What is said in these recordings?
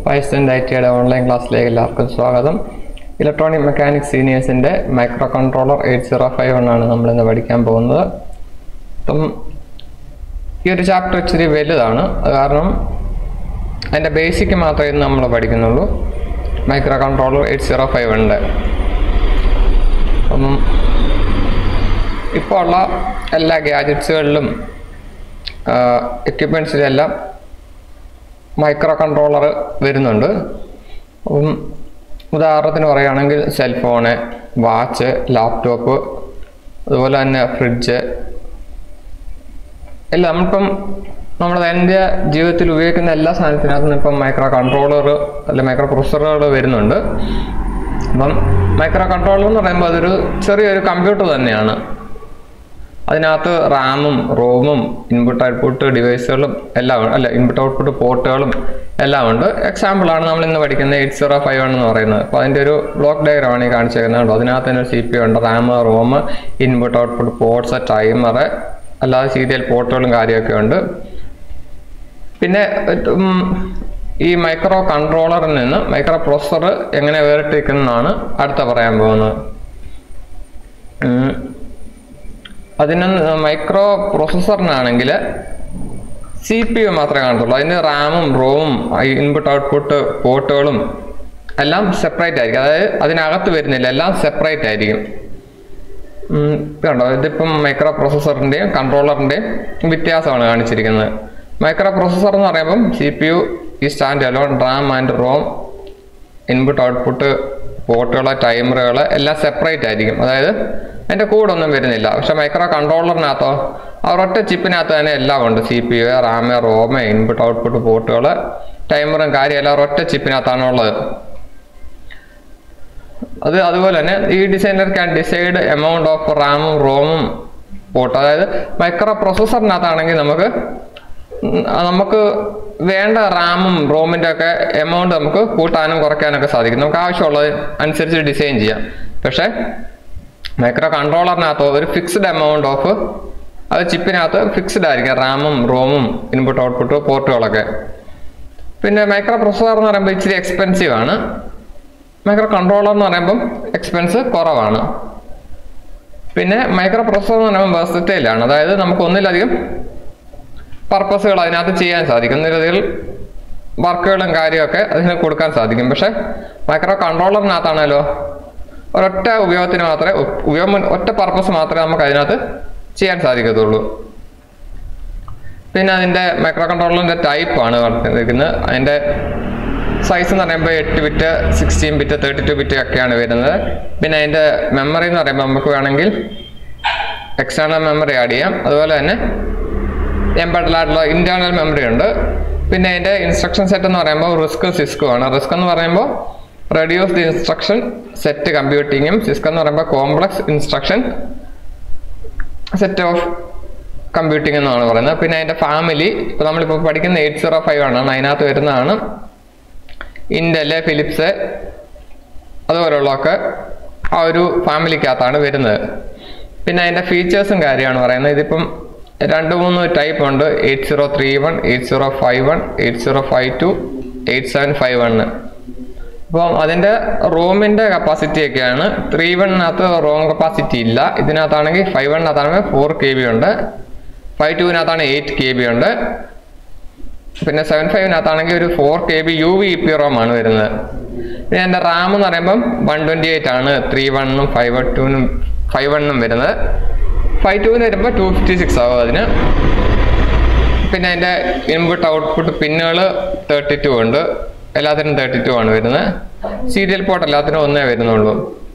വൈസ്റ്റൻ I ടിയുടെ online ക്ലാസ്സിലേക്ക് എല്ലാവർക്കും സ്വാഗതം ഇലക്ട്രോണിക് മെക്കാനിക്സ് സീനിയേഴ്സിൻ്റെ micro controller eight zero five ആണ് നമ്മളിന്ന് പഠിക്കാൻ പോകുന്നത് അപ്പം ഈ ഒരു ചാപ്റ്റർ ഇച്ചിരി വലുതാണ് അത് കാരണം അതിൻ്റെ ബേസിക് മാത്രമേ ഇന്ന് നമ്മൾ പഠിക്കുന്നുള്ളൂ micro controller eight zero five ഉണ്ട് അപ്പം ഇപ്പോൾ ഉള്ള എല്ലാ ഗാജറ്റ്സുകളിലും എക്യുപ്മെൻറ്റ്സിലെല്ലാം മൈക്രോ കൺട്രോളർ വരുന്നുണ്ട് അപ്പം ഉദാഹരണത്തിന് പറയുകയാണെങ്കിൽ സെൽഫോണ് വാച്ച് ലാപ്ടോപ്പ് അതുപോലെ തന്നെ ഫ്രിഡ്ജ് ഇല്ല നമ്മളിപ്പം നമ്മുടെ എൻ്റെ ജീവിതത്തിൽ ഉപയോഗിക്കുന്ന എല്ലാ സാധനത്തിനകത്തും ഇപ്പം മൈക്രോ കൺട്രോളർ അല്ലെ മൈക്രോ പ്രൊസസ്സറുകൾ വരുന്നുണ്ട് അപ്പം മൈക്രോ കൺട്രോളർ എന്ന് പറയുമ്പോൾ അതൊരു ചെറിയൊരു കമ്പ്യൂട്ടർ തന്നെയാണ് അതിനകത്ത് റാമും റോമും ഇൻപുട്ട് ഔട്ട്പുട്ട് ഡിവൈസുകളും എല്ലാം ഉണ്ട് അല്ല ഇൻപുട്ട് ഔട്ട്പുട്ട് പോർട്ടുകളും എല്ലാം ഉണ്ട് എക്സാമ്പിളാണ് നമ്മൾ ഇന്ന് പഠിക്കുന്ന എയ്റ്റ് സീറോ ഫൈവ് എന്ന് പറയുന്നത് അപ്പോൾ അതിൻ്റെ ഒരു ബ്ലോക്ക് ഡയഗ്രാം ആണ് ഈ കാണിച്ചേക്കുന്നത് കണ്ടോ അതിനകത്ത് തന്നെ ഒരു സി പി ഉണ്ട് RAM ROM input output ports timer അല്ലാതെ സീരിയൽ പോർട്ടുകളും കാര്യമൊക്കെ ഉണ്ട് പിന്നെ ഉം, ഈ മൈക്രോ കൺട്രോളറിൽ നിന്ന് മൈക്രോ പ്രൊസസ്സർ എങ്ങനെ വേറിട്ടിരിക്കുന്നതാണ് അടുത്ത പറയാൻ പോകുന്നത് ഉം. അതിന് മൈക്രോ പ്രൊസസ്സറിനാണെങ്കിൽ സി പി യു മാത്രമേ കാണത്തുള്ളൂ അതിന് റാമും റോമും ഇൻപുട്ട് ഔട്ട്പുട്ട് പോർട്ടുകളും എല്ലാം സെപ്പറേറ്റ് ആയിരിക്കും അതായത് അതിനകത്ത് വരുന്നില്ല എല്ലാം സെപ്പറേറ്റ് ആയിരിക്കും ഉം, കണ്ടോ ഇതിപ്പം മൈക്രോ പ്രൊസസ്സറിൻ്റെയും കൺട്രോളറിൻ്റെയും വ്യത്യാസമാണ് കാണിച്ചിരിക്കുന്നത് മൈക്രോ പ്രൊസസ്സർ എന്ന് പറയുമ്പം സി പി യു ഈ stand alone RAM and ROM input output പോർട്ടുകൾ ടൈമറുകൾ എല്ലാം സെപ്പറേറ്റ് ആയിരിക്കും അതായത് അതിൻ്റെ കൂടെ ഒന്നും വരുന്നില്ല പക്ഷെ മൈക്രോ കൺട്രോളറിനകത്തോ ആ ഒരൊറ്റ ചിപ്പിനകത്ത് തന്നെ എല്ലാം ഉണ്ട് C P U RAM ROM input output പോർട്ടുകൾ ടൈമറും കാര്യം എല്ലാം ഒരൊറ്റ ചിപ്പിനകത്താണ് ഉള്ളത് അത് അതുപോലെ തന്നെ ഈ designer can decide amount of റാമും റോമും പോർട്ട് അതായത് മൈക്രോ പ്രൊസസ്സറിനകത്താണെങ്കിൽ നമുക്ക് ഉം, നമുക്ക് വേണ്ട റാമും റോമിൻ്റെ ഒക്കെ എമൗണ്ട് നമുക്ക് കൂട്ടാനും കുറയ്ക്കാനൊക്കെ സാധിക്കും നമുക്ക് ആവശ്യമുള്ളത് അനുസരിച്ച് ഡിസൈൻ ചെയ്യാം പക്ഷേ മൈക്രോ കൺട്രോളറിനകത്തോ ഒരു ഫിക്സ്ഡ് എമൗണ്ട് ഓഫ് അത് ചിപ്പിനകത്ത് ഫിക്സ്ഡ് ആയിരിക്കും റാമും റോമും ഇൻപുട്ട് ഔട്ട്പുട്ട് പോർട്ടുകളൊക്കെ പിന്നെ മൈക്രോ പ്രൊസസ്സർ എന്ന് പറയുമ്പോൾ ഇച്ചിരി എക്സ്പെൻസീവ് ആണ് മൈക്രോ കൺട്രോളർ എന്ന് പറയുമ്പം എക്സ്പെൻസ് കുറവാണ് പിന്നെ മൈക്രോ പ്രൊസസ്സർ എന്ന് പറയുമ്പോൾ versatile ആണ് അതായത് നമുക്ക് ഒന്നിലധികം പർപ്പസുകൾ അതിനകത്ത് ചെയ്യാൻ സാധിക്കും ഒന്നിലധികം വർക്കുകളും കാര്യമൊക്കെ അതിന് കൊടുക്കാൻ സാധിക്കും പക്ഷെ മൈക്രോ കൺട്രോളറിനകത്താണല്ലോ ഒരൊറ്റ ഉപയോഗത്തിന് മാത്രമേ ഉ- ഉപയോഗം ഒറ്റ പർപ്പസ് മാത്രമേ നമുക്ക് അതിനകത്ത് ചെയ്യാൻ സാധിക്കത്തുള്ളൂ പിന്നെ അതിൻ്റെ മൈക്രോ കൺട്രോളറിൻ്റെ ടൈപ്പാണ് പറഞ്ഞിരിക്കുന്നത് അതിൻ്റെ സൈസ് എന്ന് പറയുമ്പോൾ എട്ട് bit sixteen bit thirty two bit ഒക്കെയാണ് വരുന്നത് പിന്നെ അതിൻ്റെ മെമ്മറി എന്ന് പറയുമ്പോൾ നമുക്ക് വേണമെങ്കിൽ എക്സ്റ്റേണൽ മെമ്മറി ആഡ് ചെയ്യാം അതുപോലെ തന്നെ എംബഡഡ് ആയിട്ടുള്ള ഇന്റേണൽ മെമ്മറി ഉണ്ട് പിന്നെ അതിൻ്റെ ഇൻസ്ട്രക്ഷൻ സെറ്റ് എന്ന് പറയുമ്പോൾ റിസ്ക് സിസ്കോ ആണ് റിസ്ക് എന്ന് പറയുമ്പോൾ റെഡ്യൂസ് ദി ഇൻസ്ട്രക്ഷൻ സെറ്റ് കമ്പ്യൂട്ടിങ്ങും സിസ്ക് എന്ന് പറയുമ്പോൾ complex instruction set of computing എന്നാണ് പറയുന്നത് പിന്നെ അതിൻ്റെ ഫാമിലി ഇപ്പോൾ നമ്മളിപ്പോൾ പഠിക്കുന്ന എയ്റ്റ് സീറോ ഫൈവ് ആണ് അതിനകത്ത് വരുന്നതാണ് ഇൻഡല് ഫിലിപ്സ് അതുപോലുള്ളതൊക്കെ ആ ഒരു ഫാമിലിക്കകത്താണ് വരുന്നത് പിന്നെ അതിൻ്റെ ഫീച്ചേഴ്സും കാര്യമാണ് പറയുന്നത് ഇതിപ്പം രണ്ട് മൂന്ന് ടൈപ്പ് ഉണ്ട് eight zero three one eight zero five one eight zero five two eight seven five one അപ്പം അതിൻ്റെ റൂമിൻ്റെ കപ്പാസിറ്റി ഒക്കെയാണ് ത്രീ വണ്ണിനകത്ത് റോം കപ്പാസിറ്റി ഇല്ല ഇതിനകത്താണെങ്കിൽ ഫൈവ് വണ്ണിനകത്താണെങ്കിൽ ഫോർ കെ ബി ഉണ്ട് ഫൈവ് ടുവിനകത്താണ് എയ്റ്റ് കെ ബി ഉണ്ട് പിന്നെ സെവൻ ഫൈവിനകത്താണെങ്കിൽ ഒരു four K B U V E P ROM ആണ് വരുന്നത് പിന്നെ എൻ്റെ റാം എന്ന് പറയുമ്പം വൺ ട്വൻറ്റി എയ്റ്റ് ആണ് ത്രീ വണ്ണും ഫൈവ് ടുവിനും ഫൈവ് വണ്ണും വരുന്നത് ഫൈവ് ടുവിന് വരുമ്പോൾ ടു ഫിഫ്റ്റി സിക്സ് ആവും അതിന് പിന്നെ അതിൻ്റെ ഇൻപുട്ട് ഔട്ട്പുട്ട് പിന്നുകൾ തേർട്ടി ടു ഉണ്ട് എല്ലാത്തിനും തേർട്ടി ടു ആണ് വരുന്നത് സീരിയൽ പോർട്ട് എല്ലാത്തിനും ഒന്നേ വരുന്നുള്ളൂ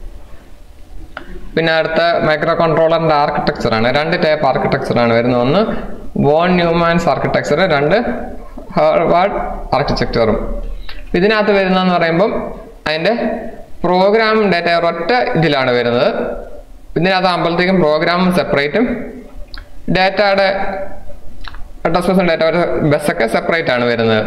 പിന്നെ അടുത്ത മൈക്രോ കൺട്രോളറിന്റെ ആർക്കിടെക്ചർ ആണ് രണ്ട് ടൈപ്പ് ആർക്കിടെക്ചർ ആണ് വരുന്നത് ഒന്ന് വോൺ ന്യൂമാൻസ് ആർക്കിടെക്ചർ രണ്ട് ഹാർവാർഡ് ആർക്കിടെക്ചറും ഇതിനകത്ത് വരുന്നതെന്ന് പറയുമ്പം അതിന്റെ പ്രോഗ്രാം ഡാറ്റ ഒറ്റ ഇതിലാണ് വരുന്നത് ഇതിനകത്ത് ആകുമ്പോഴത്തേക്കും പ്രോഗ്രാമും സെപ്പറേറ്റും ഡാറ്റയുടെ അഡ്രസ് ഡാറ്റ ബസ്സൊക്കെ സെപ്പറേറ്റ് ആണ് വരുന്നത്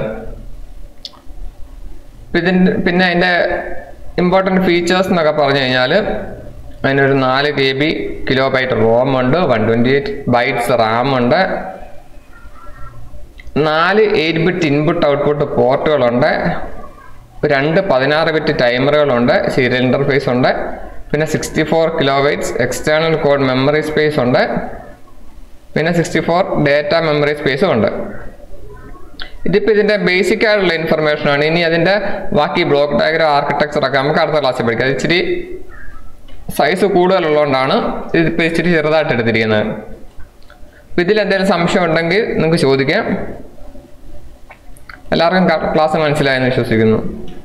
ഇതിൻ്റെ പിന്നെ അതിൻ്റെ ഇമ്പോർട്ടൻറ്റ് ഫീച്ചേഴ്സ് എന്നൊക്കെ പറഞ്ഞു കഴിഞ്ഞാൽ അതിനൊരു നാല് K B kilo byte ROM ഉണ്ട് one twenty eight bytes RAM ഉണ്ട് നാല് എയ്റ്റ് ബിറ്റ് ഇൻപുട്ട് ഔട്ട്പുട്ട് പോർട്ടുകളുണ്ട് രണ്ട് പതിനാറ് ബിറ്റ് ടൈമറുകളുണ്ട് സീരിയൽ ഇന്റർഫേസ് ഉണ്ട് പിന്നെ sixty four kilo bytes external code memory space ഉണ്ട് പിന്നെ സിക്സ്റ്റി ഫോർ ഡേറ്റ മെമ്മറി സ്പേസും ഉണ്ട് ഇതിപ്പോൾ ഇതിൻ്റെ ബേസിക് ആയിട്ടുള്ള ഇൻഫർമേഷൻ ആണ് ഇനി അതിൻ്റെ ബാക്കി ബ്ലോക്ക് ഡയഗ്രാം ആർക്കിടെക്ചർ ഒക്കെ നമുക്ക് അടുത്ത ക്ലാസ്സിൽ പഠിക്കാം അത് ഇച്ചിരി സൈസ് കൂടുതലുള്ളതുകൊണ്ടാണ് ഇതിപ്പോൾ ഇച്ചിരി ചെറുതായിട്ട് എടുത്തിരിക്കുന്നത് അപ്പോൾ ഇതിൽ എന്തെങ്കിലും സംശയം ഉണ്ടെങ്കിൽ നിങ്ങൾക്ക് ചോദിക്കാം എല്ലാവർക്കും ക്ലാസ് മനസ്സിലായെന്ന് വിശ്വസിക്കുന്നു